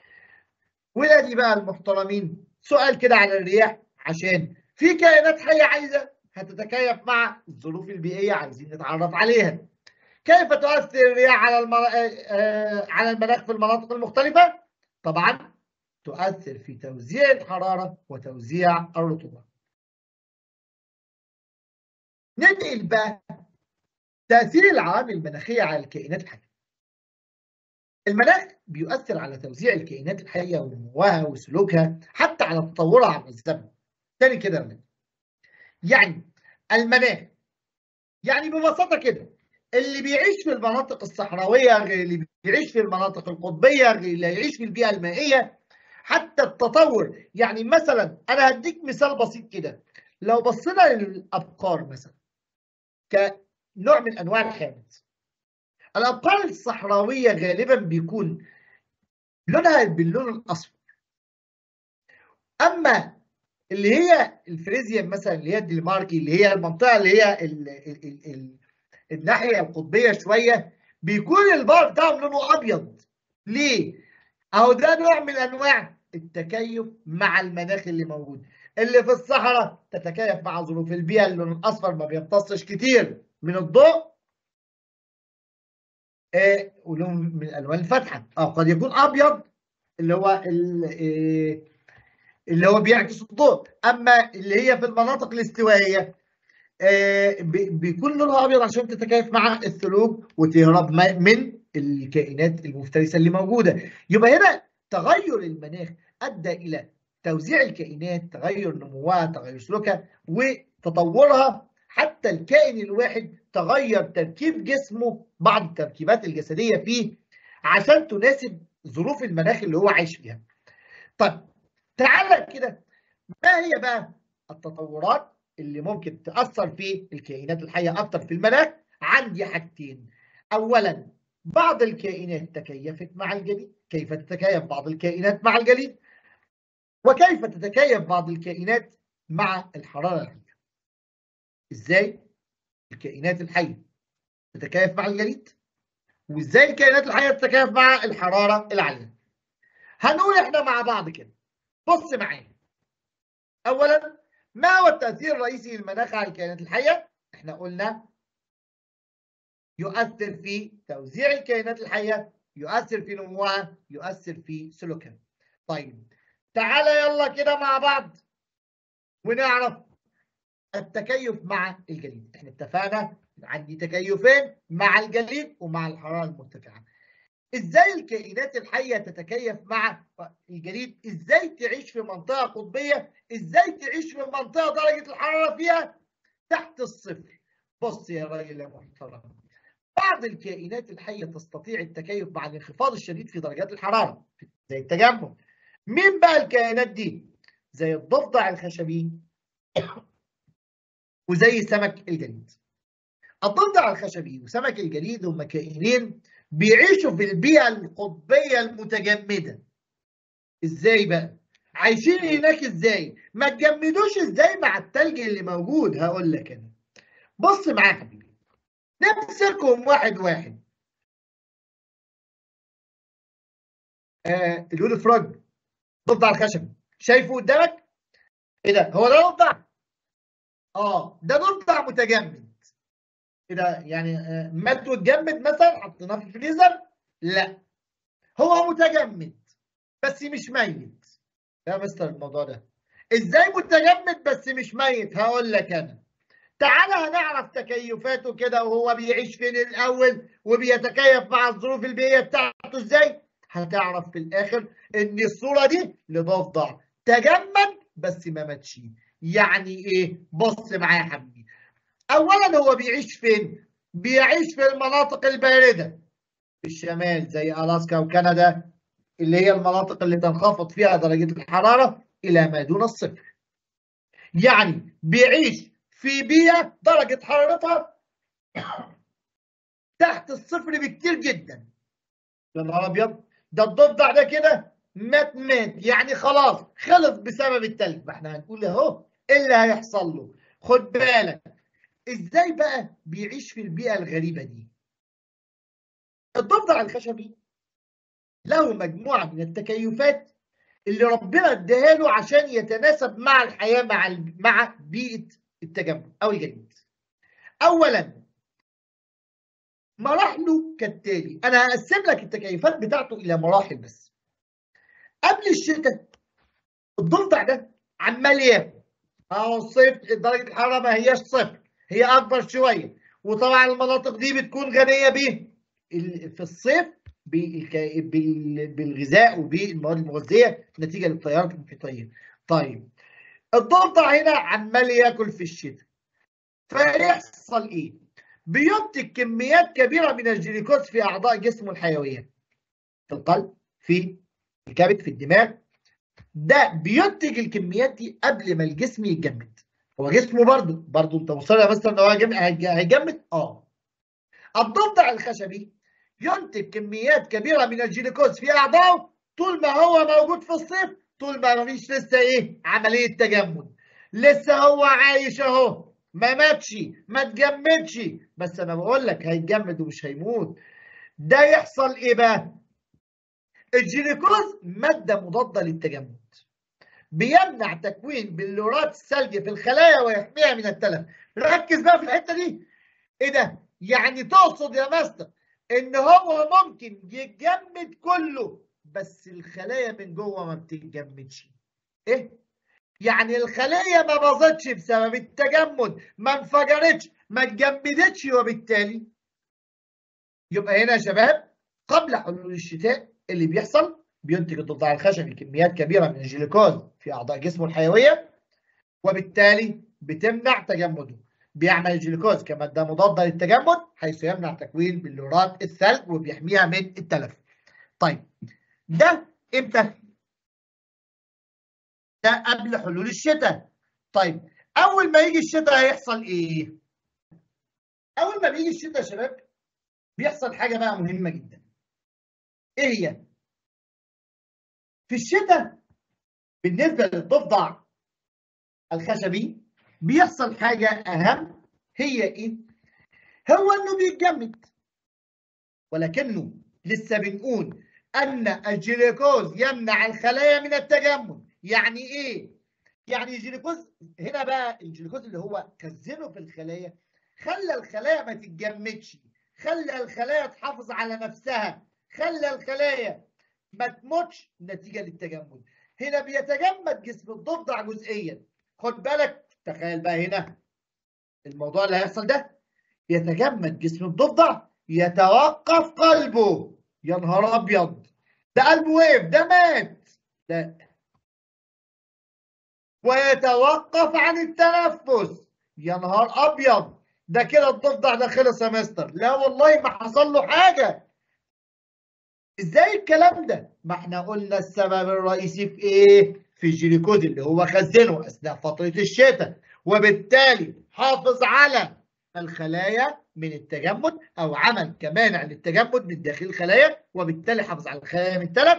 ولادي بقى المحترمين سؤال كده على الرياح عشان في كائنات حية عايزة هتتكيف مع الظروف البيئية عايزين نتعرف عليها كيف تؤثر الرياح على المر... على المناخ في المناطق المختلفة؟ طبعا تؤثر في توزيع الحرارة وتوزيع الرطوبة. ننقل بقى تأثير العوامل المناخية على الكائنات الحية. المناخ بيؤثر على توزيع الكائنات الحية ونموها وسلوكها حتى على تطورها عبر الزمن. تاني كده يا يعني المناخ يعني ببساطة كده اللي بيعيش في المناطق الصحراوية غير اللي بيعيش في المناطق القطبية غير اللي يعيش في البيئة المائية حتى التطور يعني مثلا أنا هديك مثال بسيط كده لو بصينا للأبقار مثلا كنوع من أنواع الحيوانات الأبقار الصحراوية غالبا بيكون لونها باللون الأصفر أما اللي هي الفريزيان مثلا اللي هي الدنماركي اللي هي المنطقه اللي هي ال ال ال ال الناحيه القطبيه شويه بيكون البار بتاعهم لونه ابيض ليه؟ اهو ده نوع من انواع التكيف مع المناخ اللي موجود اللي في الصحراء تتكيف مع ظروف البيئه اللون الاصفر ما بيمتصش كتير من الضوء آه ولون من الالوان الفاتحه او قد يكون ابيض اللي هو آه اللي هو بيعكس الضوء اما اللي هي في المناطق الاستوائيه آه بيكون لونها ابيض عشان تتكيف مع الثلوج وتهرب من الكائنات المفترسه اللي موجوده يبقى هنا تغير المناخ ادى الى توزيع الكائنات تغير نموها تغير سلوكها وتطورها حتى الكائن الواحد تغير تركيب جسمه بعض التركيبات الجسديه فيه عشان تناسب ظروف المناخ اللي هو عايش فيها طيب تعالى كده ما هي بقى التطورات اللي ممكن تأثر في الكائنات الحية أكتر في المناخ عندي حاجتين أولا بعض الكائنات تكيفت مع الجليد كيف تتكيف بعض الكائنات مع الجليد وكيف تتكيف بعض الكائنات مع الحرارة العالية إزاي الكائنات الحية تتكيف مع الجليد وإزاي الكائنات الحية تتكيف مع الحرارة العالية هنقول إحنا مع بعض كده بص معايا اولا ما هو التاثير الرئيسي للمناخ على الكائنات الحيه احنا قلنا يؤثر في توزيع الكائنات الحيه يؤثر في نموها يؤثر في سلوكها طيب تعالى يلا كده مع بعض ونعرف التكيف مع الجليد احنا اتفقنا عندي تكيفين مع الجليد ومع الحراره المرتفعه ازاي الكائنات الحيه تتكيف مع الجليد ازاي تعيش في منطقه قطبيه ازاي تعيش في منطقه درجه الحراره فيها تحت الصفر بص يا راجل يا محترم بعض الكائنات الحية تستطيع التكيف مع الانخفاض الشديد في درجات الحرارة زي التجمد مين بقى الكائنات دي؟ زي الضفدع الخشبي وزي سمك الجليد الضفدع الخشبي وسمك الجليد هم كائنين بيعيشوا في البيئة القطبية المتجمدة ازاي بقى؟ عايشين هناك ازاي؟ ما تجمدوش ازاي مع التلج اللي موجود هقول لك انا بص معايا حبيبي نمسكهم واحد واحد آه الولد فراج ضفدع الخشب شايفه قدامك؟ ايه ده؟ هو ده ضفدع؟ اه ده ضفدع متجمد ايه ده يعني آه مات واتجمد مثلا حطيناه في الفريزر؟ لا هو متجمد بس مش ميت يا مستر الموضوع ده ازاي متجمد بس مش ميت هقول لك انا تعالى هنعرف تكيفاته كده وهو بيعيش فين الاول وبيتكيف مع الظروف البيئيه بتاعته ازاي هتعرف في الاخر ان الصوره دي لضفدع تجمد بس ما ماتش يعني ايه بص معايا يا حبيبي اولا هو بيعيش فين بيعيش في المناطق البارده في الشمال زي الاسكا وكندا اللي هي المناطق اللي تنخفض فيها درجه الحراره الى ما دون الصفر يعني بيعيش في بيئة درجة حرارتها تحت الصفر بكتير جدا يا نهار ابيض ده الضفدع ده كده مات مات يعني خلاص خلص بسبب التلج ما احنا هنقول اهو ايه اللي هيحصل له خد بالك ازاي بقى بيعيش في البيئة الغريبة دي الضفدع الخشبي له مجموعة من التكيفات اللي ربنا اداها له عشان يتناسب مع الحياة مع مع بيئة التجمد او الجليد. اولا مراحله كالتالي انا هقسم لك التكيفات بتاعته الى مراحل بس. قبل الشتاء الضفدع ده عمال ياكل اهو الصيف درجه الحراره ما هياش صفر هي اكبر شويه وطبعا المناطق دي بتكون غنيه بايه؟ في الصيف بالغذاء وبالمواد المغذيه نتيجه للتيارات المحيطيه. طيب الضفدع هنا عمال ياكل في الشتاء فيحصل ايه؟ بينتج كميات كبيره من الجلوكوز في اعضاء جسمه الحيويه في القلب في الكبد في الدماغ ده بينتج الكميات دي قبل ما الجسم يتجمد هو جسمه برضه برضه انت مصر يا مستر ان هو هيجمد اه الضفدع الخشبي ينتج كميات كبيره من الجلوكوز في اعضائه طول ما هو موجود في الصيف طول ما مفيش لسه ايه عمليه تجمد لسه هو عايش اهو ما ماتش ما تجمدش بس انا بقول لك هيتجمد ومش هيموت ده يحصل ايه بقى الجلوكوز ماده مضاده للتجمد بيمنع تكوين بلورات الثلج في الخلايا ويحميها من التلف ركز بقى في الحته دي ايه ده يعني تقصد يا ماستر ان هو ممكن يتجمد كله بس الخلايا من جوه ما بتتجمدش ايه يعني الخليه ما باظتش بسبب التجمد ما انفجرتش ما اتجمدتش وبالتالي يبقى هنا يا شباب قبل حلول الشتاء اللي بيحصل بينتج الضفدع الخشبي كميات كبيره من الجلوكوز في اعضاء جسمه الحيويه وبالتالي بتمنع تجمده بيعمل الجلوكوز كماده مضاده للتجمد حيث يمنع تكوين بلورات الثلج وبيحميها من التلف طيب ده امتى؟ ده قبل حلول الشتاء. طيب اول ما يجي الشتاء هيحصل ايه؟ اول ما بيجي الشتاء يا شباب بيحصل حاجه بقى مهمه جدا. ايه هي؟ في الشتاء بالنسبه للضفدع الخشبي بيحصل حاجه اهم هي ايه؟ هو انه بيتجمد ولكنه لسه بنقول أن الجلوكوز يمنع الخلايا من التجمد يعني إيه؟ يعني الجلوكوز هنا بقى الجلوكوز اللي هو خزنه في الخلايا خلى الخلايا ما تتجمدش خلى الخلايا تحافظ على نفسها خلى الخلايا ما تموتش نتيجة للتجمد هنا بيتجمد جسم الضفدع جزئيا خد بالك تخيل بقى هنا الموضوع اللي هيحصل ده يتجمد جسم الضفدع يتوقف قلبه يا نهار ابيض ده قلبه وقف ده مات لا ويتوقف عن التنفس يا نهار ابيض ده كده الضفدع ده خلص يا مستر لا والله ما حصل له حاجه ازاي الكلام ده ما احنا قلنا السبب الرئيسي في ايه في الجليكوز اللي هو خزنه اثناء فتره الشتاء وبالتالي حافظ على الخلايا من التجمد او عمل كمانع للتجمد من داخل الخلايا وبالتالي حافظ على الخلايا من التلف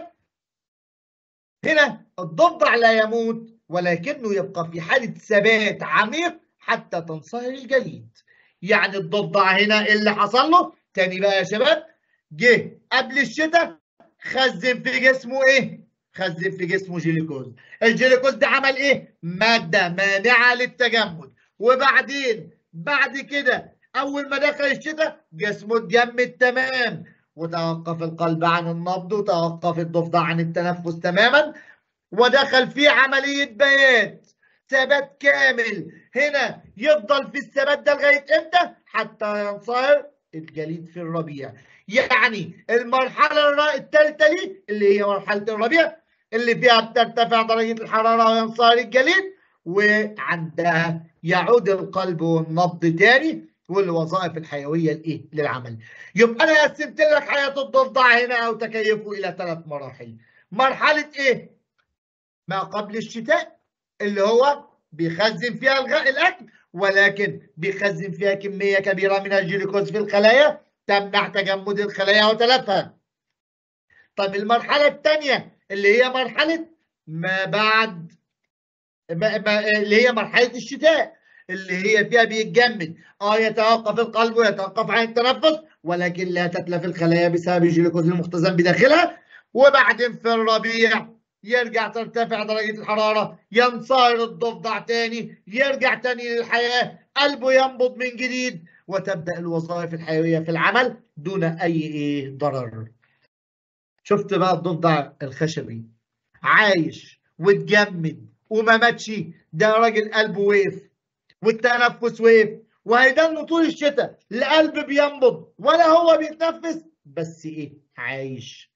هنا الضفدع لا يموت ولكنه يبقى في حاله ثبات عميق حتى تنصهر الجليد يعني الضفدع هنا اللي حصل له تاني بقى يا شباب جه قبل الشتاء خزن في جسمه ايه خزن في جسمه جليكوز الجليكوز ده عمل ايه ماده مانعه للتجمد وبعدين بعد كده اول ما دخل الشتاء جسمه اتجمد تمام وتوقف القلب عن النبض وتوقف الضفدع عن التنفس تماما ودخل في عمليه بيات ثبات كامل هنا يفضل في الثبات ده لغايه امتى حتى ينصهر الجليد في الربيع يعني المرحله الثالثه ليه اللي هي مرحله الربيع اللي فيها بترتفع درجه الحراره وينصهر الجليد وعندها يعود القلب والنبض تاني والوظائف الحيويه الايه للعمل يبقى انا قسمت لك حياه الضفدع هنا او تكيفه الى ثلاث مراحل مرحله ايه ما قبل الشتاء اللي هو بيخزن فيها الغاء الاكل ولكن بيخزن فيها كميه كبيره من الجلوكوز في الخلايا تمنع تجمد الخلايا وتلفها طب المرحله الثانيه اللي هي مرحله ما بعد ما ما اللي هي مرحله الشتاء اللي هي فيها بيتجمد اه يتوقف القلب ويتوقف عن التنفس ولكن لا تتلف الخلايا بسبب الجلوكوز المختزن بداخلها وبعدين في الربيع يرجع ترتفع درجة الحرارة ينصهر الضفدع تاني يرجع تاني للحياة قلبه ينبض من جديد وتبدأ الوظائف الحيوية في العمل دون أي إيه ضرر شفت بقى الضفدع الخشبي عايش واتجمد وما ماتش ده راجل قلبه وقف والتنفس وقف وهيدنه طول الشتاء القلب بينبض ولا هو بيتنفس بس ايه عايش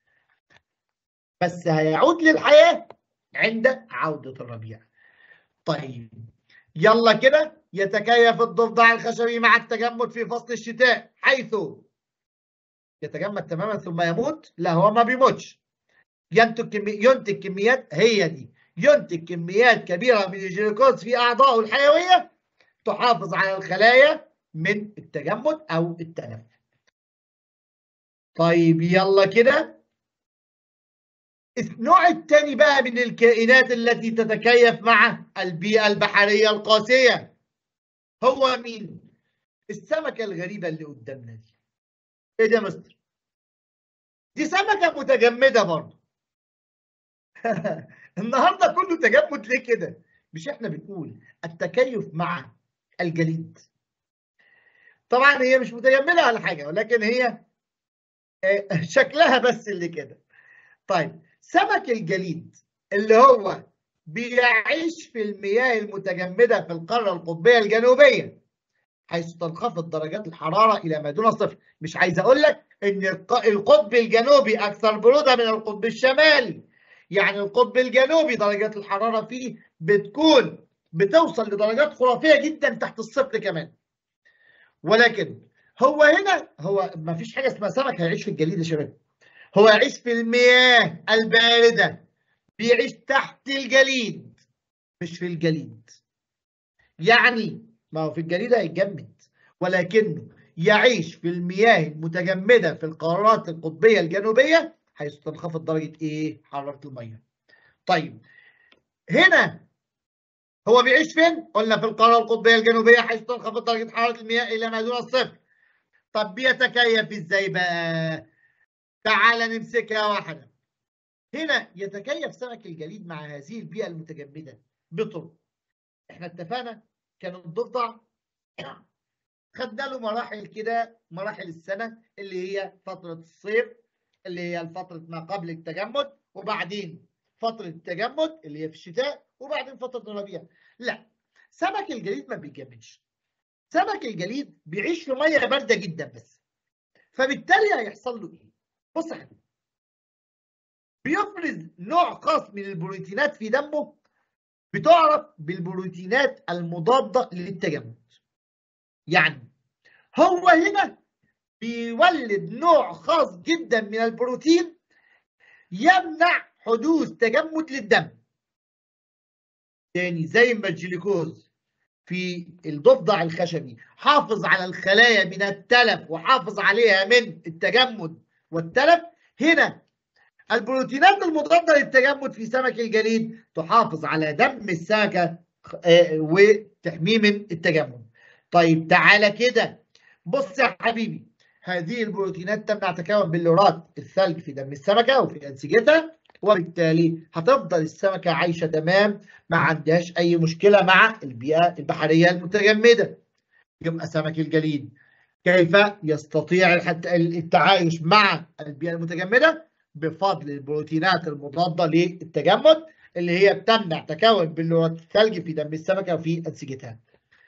بس هيعود للحياة عند عودة الربيع طيب يلا كده يتكيف الضفدع الخشبي مع التجمد في فصل الشتاء حيث يتجمد تماما ثم يموت لا هو ما بيموتش ينتج كمي... ينتج كميات هي دي ينتج كميات كبيرة من الجلوكوز في أعضائه الحيوية تحافظ على الخلايا من التجمد أو التلف طيب يلا كده النوع الثاني بقى من الكائنات التي تتكيف مع البيئة البحرية القاسية هو مين؟ السمكة الغريبة اللي قدامنا دي. ايه ده يا مستر؟ دي سمكة متجمدة برضه. النهارده كله تجمد ليه كده؟ مش احنا بنقول التكيف مع الجليد. طبعا هي مش متجمدة على حاجة ولكن هي شكلها بس اللي كده. طيب سمك الجليد اللي هو بيعيش في المياه المتجمدة في القارة القطبية الجنوبية حيث تنخفض درجات الحرارة إلى ما دون الصفر مش عايز أقول لك إن القطب الجنوبي أكثر برودة من القطب الشمالي يعني القطب الجنوبي درجات الحرارة فيه بتكون بتوصل لدرجات خرافية جدا تحت الصفر كمان ولكن هو هنا هو ما فيش حاجة اسمها سمك هيعيش في الجليد يا شباب هو يعيش في المياه الباردة بيعيش تحت الجليد مش في الجليد يعني ما هو في الجليد هيتجمد ولكنه يعيش في المياه المتجمدة في القارات القطبية الجنوبية حيث تنخفض درجة ايه؟ حرارة المية. طيب هنا هو بيعيش فين؟ قلنا في القارة القطبية الجنوبية حيث تنخفض درجة حرارة المياه إلى ما دون الصفر. طب بيتكيف ازاي بقى؟ تعال نمسكها واحدة. هنا يتكيف سمك الجليد مع هذه البيئة المتجمدة بطرق. احنا اتفقنا كان الضفدع خدنا له مراحل كده مراحل السنة اللي هي فترة الصيف اللي هي فترة ما قبل التجمد وبعدين فترة التجمد اللي هي في الشتاء وبعدين فترة الربيع. لا سمك الجليد ما بيتجمدش. سمك الجليد بيعيش في مية باردة جدا بس. فبالتالي هيحصل له ايه؟ بص يا حبيبي. بيفرز نوع خاص من البروتينات في دمه بتعرف بالبروتينات المضادة للتجمد. يعني هو هنا بيولد نوع خاص جدا من البروتين يمنع حدوث تجمد للدم تاني زي ما الجلوكوز في الضفدع الخشبي حافظ على الخلايا من التلف وحافظ عليها من التجمد والتلف هنا البروتينات المضادة للتجمد في سمك الجليد تحافظ على دم السمكة وتحميه من التجمد طيب تعالى كده بص يا حبيبي هذه البروتينات تمنع تكون بلورات الثلج في دم السمكة وفي أنسجتها وبالتالي هتفضل السمكة عايشة تمام ما عندهاش أي مشكلة مع البيئة البحرية المتجمدة يبقى سمك الجليد كيف يستطيع التعايش مع البيئة المتجمدة بفضل البروتينات المضادة للتجمد اللي هي بتمنع تكون بلورات الثلج في دم السمكة وفي أنسجتها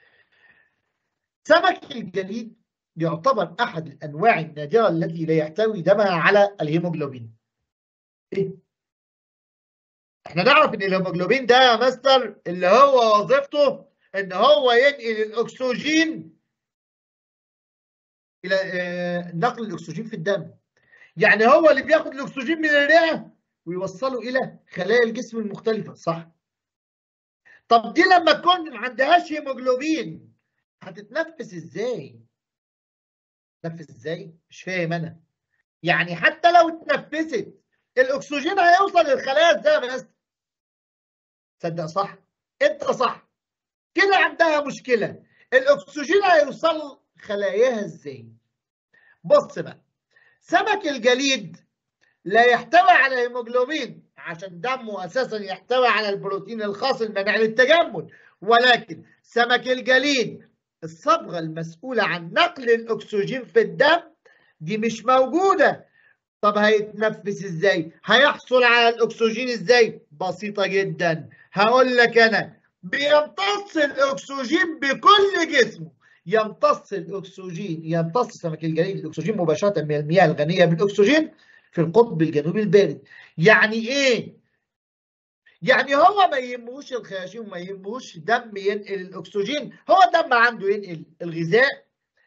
سمك الجليد يعتبر أحد الأنواع النادرة التي لا يحتوي دمها على الهيموجلوبين إيه؟ احنا نعرف ان الهيموجلوبين ده يا مستر اللي هو وظيفته ان هو ينقل الاكسجين الى اه نقل الاكسجين في الدم يعني هو اللي بياخد الاكسجين من الرئه ويوصله الى خلايا الجسم المختلفه صح طب دي لما تكون ما عندهاش هيموجلوبين هتتنفس ازاي تتنفس ازاي مش فاهم انا يعني حتى لو اتنفست الاكسجين هيوصل للخلايا ازاي يا مستر تصدق صح انت صح كده عندها مشكله الاكسجين هيوصل خلاياها ازاي بص بقى سمك الجليد لا يحتوي على هيموجلوبين عشان دمه اساسا يحتوي على البروتين الخاص المنع للتجمد ولكن سمك الجليد الصبغه المسؤوله عن نقل الاكسجين في الدم دي مش موجوده طب هيتنفس ازاي هيحصل على الاكسجين ازاي بسيطه جدا هقول لك انا بيمتص الاكسجين بكل جسمه يمتص الاكسجين يمتص سمك الجليد الاكسجين مباشره من المياه الغنيه بالاكسجين في القطب الجنوبي البارد يعني ايه يعني هو ما يهمهوش الخياشيم وما يهمهوش دم ينقل الاكسجين هو الدم عنده ينقل الغذاء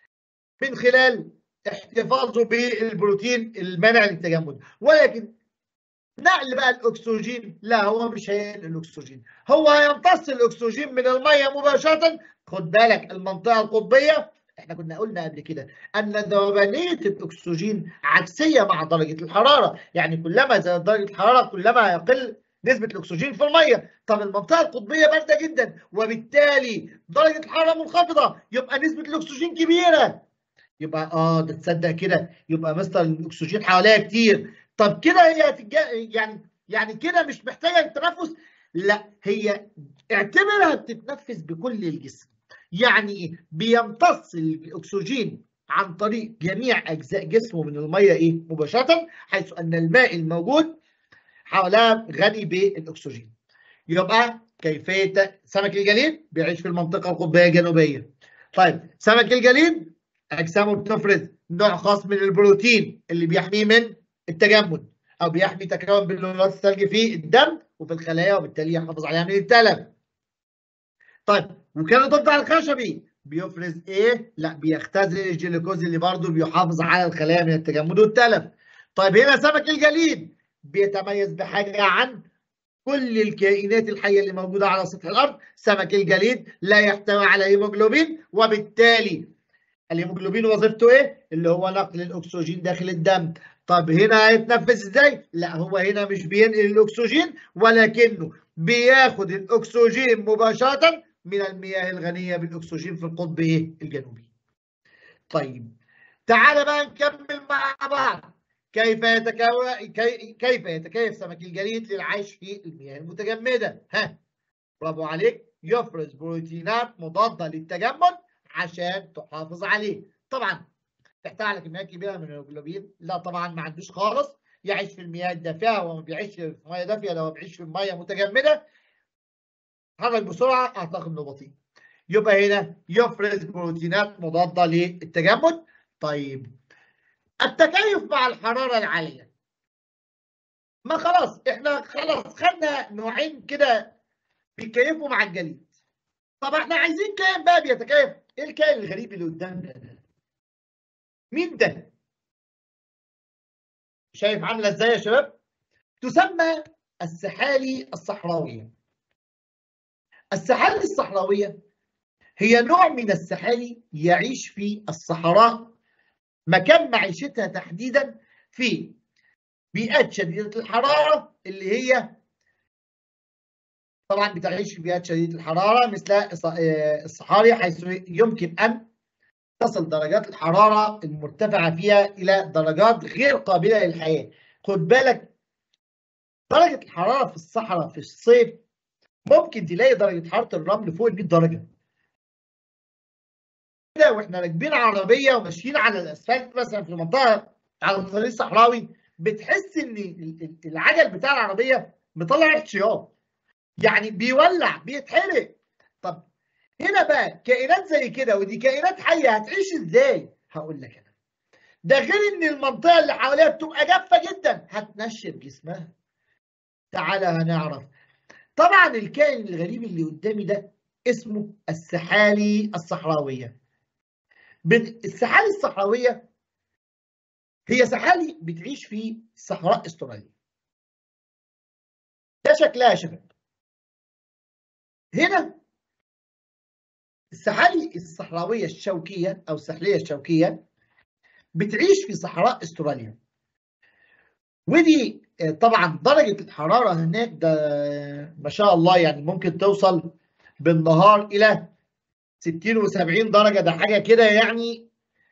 من خلال احتفاظه بالبروتين المانع للتجمد ولكن نقل بقى الاكسجين لا هو مش هينقل الاكسجين هو هيمتص الاكسجين من الميه مباشره خد بالك المنطقه القطبيه احنا كنا قلنا قبل كده ان ذوبانيه الاكسجين عكسيه مع درجه الحراره يعني كلما زادت درجه الحراره كلما يقل نسبه الاكسجين في الميه طب المنطقه القطبيه بارده جدا وبالتالي درجه الحراره منخفضه يبقى نسبه الاكسجين كبيره يبقى اه ده تصدق كده يبقى مستر الاكسجين حواليها كتير طب كده هي هتجا يعني يعني كده مش محتاجه التنفس لا هي اعتبرها بتتنفس بكل الجسم يعني ايه بيمتص الاكسجين عن طريق جميع اجزاء جسمه من الميه ايه مباشره حيث ان الماء الموجود حواليها غني بالاكسجين يبقى كيفيه سمك الجليد بيعيش في المنطقه القطبيه الجنوبيه طيب سمك الجليد اجسامه بتفرز نوع خاص من البروتين اللي بيحميه من التجمد او بيحمي تكون بلورات الثلج في الدم وفي الخلايا وبالتالي يحافظ عليها من التلف. طيب وكان الضفدع الخشبي بيفرز ايه؟ لا بيختزل الجلوكوز اللي برضه بيحافظ على الخلايا من التجمد والتلف. طيب هنا سمك الجليد بيتميز بحاجه عن كل الكائنات الحيه اللي موجوده على سطح الارض، سمك الجليد لا يحتوي على هيموجلوبين وبالتالي الهيموجلوبين وظيفته ايه؟ اللي هو نقل الاكسجين داخل الدم. طب هنا هيتنفس ازاي؟ لا هو هنا مش بينقل الاكسجين ولكنه بياخد الاكسجين مباشره من المياه الغنيه بالاكسجين في القطب ايه؟ الجنوبي. طيب تعال بقى نكمل مع بعض كيف يتكون كي... كيف يتكيف سمك الجليد للعيش في المياه المتجمده؟ ها برافو عليك يفرز بروتينات مضاده للتجمد عشان تحافظ عليه طبعا تحتاج على كميات كبيره من الهيموجلوبين لا طبعا ما عندوش خالص يعيش في المياه الدافئه هو ما بيعيش في ميه دافئه لو بيعيش في ميه متجمده حرك بسرعه اعتقد انه بطيء يبقى هنا يفرز بروتينات مضاده للتجمد طيب التكيف مع الحراره العاليه ما خلاص احنا خلاص خدنا نوعين كده بيتكيفوا مع الجليد طب احنا عايزين كائن بقى بيتكيف ايه الكائن الغريب اللي قدامنا ده مين ده؟ شايف عامله ازاي يا شباب؟ تسمى السحالي الصحراويه. السحالي الصحراويه هي نوع من السحالي يعيش في الصحراء مكان معيشتها تحديدا في بيئات شديده الحراره اللي هي طبعا بتعيش في بيئات شديده الحراره مثل الصحاري حيث يمكن ان تصل درجات الحراره المرتفعه فيها الى درجات غير قابله للحياه خد بالك درجه الحراره في الصحراء في الصيف ممكن تلاقي درجه حراره الرمل فوق ال 100 درجه كده واحنا راكبين عربيه وماشيين على الاسفلت مثلا في منطقه على الطريق الصحراوي بتحس ان العجل بتاع العربيه مطلع ريحه شياط يعني بيولع بيتحرق طب هنا بقى كائنات زي كده ودي كائنات حيه هتعيش ازاي؟ هقول لك انا ده غير ان المنطقه اللي حواليها بتبقى جافه جدا هتنشف جسمها تعالى هنعرف طبعا الكائن الغريب اللي قدامي ده اسمه السحالي الصحراويه السحالي الصحراويه هي سحالي بتعيش في صحراء استراليا ده شكلها يا شباب هنا السحالي الصحراويه الشوكيه او السحليه الشوكيه بتعيش في صحراء استراليا ودي طبعا درجه الحراره هناك ده ما شاء الله يعني ممكن توصل بالنهار الى 60 و70 درجه ده حاجه كده يعني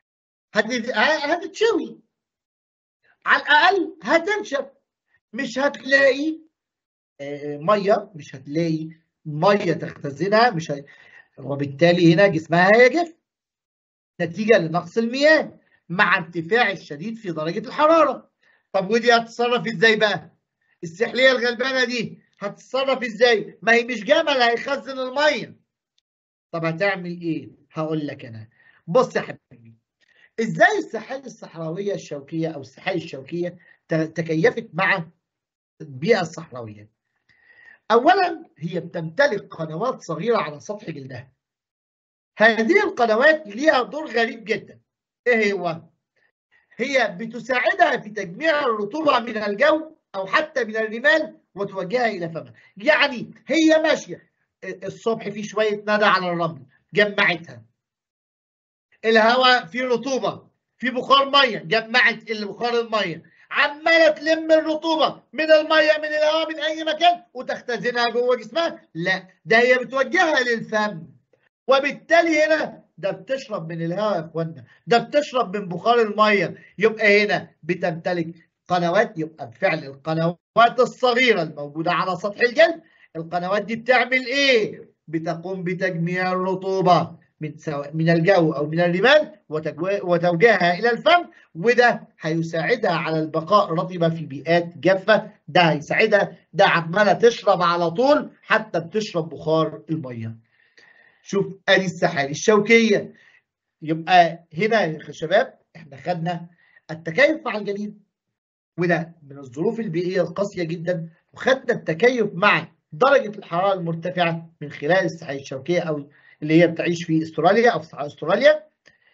هتتشوي على الاقل هتنشف مش هتلاقي ميه مش هتلاقي ميه تختزنها مش ه... وبالتالي هنا جسمها هيجف نتيجه لنقص المياه مع ارتفاع الشديد في درجه الحراره طب ودي هتتصرف ازاي بقى السحليه الغلبانه دي هتتصرف ازاي ما هي مش جمل هيخزن الميه طب هتعمل ايه هقول لك انا بص يا حبيبي ازاي السحالي الصحراويه الشوكيه او السحالي الشوكيه تكيفت مع البيئه الصحراويه اولا هي بتمتلك قنوات صغيره على سطح جلدها هذه القنوات ليها دور غريب جدا ايه هو هي بتساعدها في تجميع الرطوبه من الجو او حتى من الرمال وتوجهها الى فمها يعني هي ماشيه الصبح في شويه ندى على الرمل جمعتها الهواء فيه رطوبه في بخار ميه جمعت اللي بخار الميه عماله تلم الرطوبه من الميه من الهواء من اي مكان وتختزنها جوه جسمها لا ده هي بتوجهها للفم وبالتالي هنا ده بتشرب من الهواء يا اخوانا ده بتشرب من بخار الميه يبقى هنا بتمتلك قنوات يبقى بفعل القنوات الصغيره الموجوده على سطح الجلد القنوات دي بتعمل ايه بتقوم بتجميع الرطوبه من سواء من الجو او من الرمال وتوجيهها الى الفم وده هيساعدها على البقاء رطبه في بيئات جافه ده هيساعدها ده عماله تشرب على طول حتى بتشرب بخار الميه شوف ادي السحالي الشوكيه يبقى هنا يا شباب احنا خدنا التكيف مع الجليد وده من الظروف البيئيه القاسيه جدا وخدنا التكيف مع درجه الحراره المرتفعه من خلال السحالي الشوكيه او اللي هي بتعيش في استراليا او في استراليا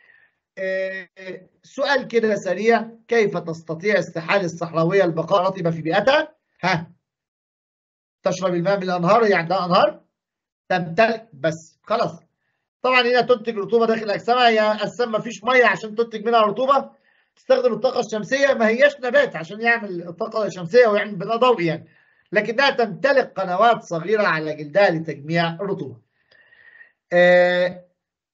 سؤال كده سريع كيف تستطيع السحالي الصحراويه البقاء رطبه في بيئتها ها تشرب الماء من الانهار يعني ده انهار تمتلك بس خلاص طبعا هنا تنتج رطوبه داخل اجسامها هي اجسام ما فيش ميه عشان تنتج منها رطوبه تستخدم الطاقه الشمسيه ما هياش نبات عشان يعمل الطاقه الشمسيه ويعمل بناء ضوئي يعني لكنها تمتلك قنوات صغيره على جلدها لتجميع الرطوبه آه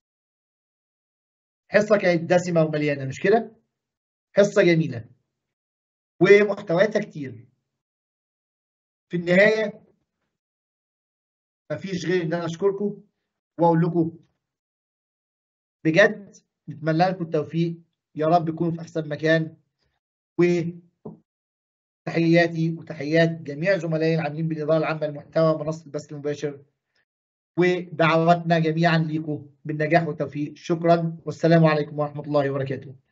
حصة كانت دسمة ومليانة مش كده؟ حصة جميلة ومحتوياتها كتير في النهاية مفيش غير إن أنا أشكركم وأقول لكم بجد نتمنى لكم التوفيق يا رب تكونوا في أحسن مكان وتحياتي وتحيات جميع زملائي العاملين بالإدارة العامة للمحتوى منصة البث المباشر ودعواتنا جميعا لكم بالنجاح والتوفيق شكرا والسلام عليكم ورحمة الله وبركاته